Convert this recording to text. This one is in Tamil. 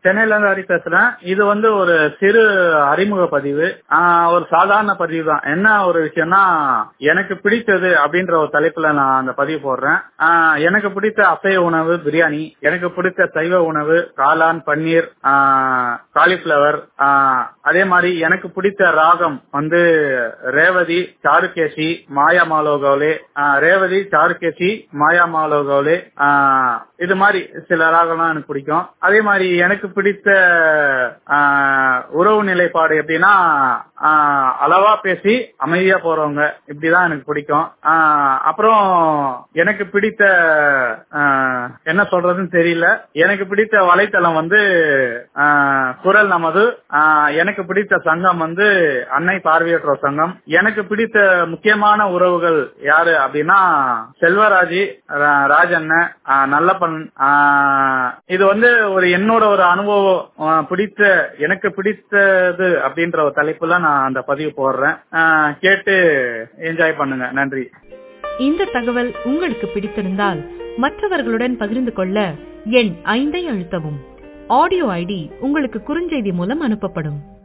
சென்னையில இருந்து ஹரி பேசுறேன் இது வந்து ஒரு சிறு அறிமுக பதிவு ஆஹ் ஒரு சாதாரண பதிவு தான் என்ன ஒரு விஷயம்னா எனக்கு பிடித்தது அப்படின்ற ஒரு தலைப்புல நான் அந்த பதிவு போடுறேன் ஆஹ் எனக்கு பிடித்த அசைவ உணவு பிரியாணி எனக்கு பிடித்த சைவ உணவு காளான் பன்னீர் காலிஃபிளவர் அதே மாதிரி எனக்கு பிடித்த ராகம் வந்து ரேவதி சாருகேசி மாயா மாலோகோலே ரேவதி சாருகேசி மாயா மாலோகோலே இது மாதிரி சில ராகம்லாம் எனக்கு பிடிக்கும் அதே மாதிரி எனக்கு பிடித்த ஆஹ், உறவு நிலைப்பாடு எப்படின்னா ஆஹ், அளவா பேசி அமைதியா போறவங்க இப்படிதான் எனக்கு பிடிக்கும் ஆஹ், அப்புறம் எனக்கு பிடித்த ஆஹ், என்ன சொல்றதுன்னு தெரியல எனக்கு பிடித்த வலைத்தளம் வந்து ஆஹ், குரல் நமது ஆஹ், எனக்கு பிடித்த சங்கம் வந்து அன்னை பார்வையற்றோர் சங்கம் எனக்கு பிடித்த முக்கியமான உறவுகள் யாரு அப்படின்னா செல்வராஜி ரா- ராஜண்ணன் ஆஹ், நல்லப்பன் ஆஹ், இது வந்து ஒரு என்னோட ஒரு அனுபவம் ஆஹ், பிடித்த எனக்கு பிடித்தது அப்படின்ற ஒரு தலைப்புல நான் அந்த பதிவு போடுறேன் ஆஹ், கேட்டு என்ஜாய் பண்ணுங்க நன்றி இந்த தகவல் உங்களுக்கு பிடித்திருந்தால் மற்றவர்களுடன் பகிர்ந்து கொள்ள எண் ஐந்தை அழுத்தவும் ஆடியோ ஐடி உங்களுக்கு குறுஞ்செய்தி மூலம் அனுப்பப்படும்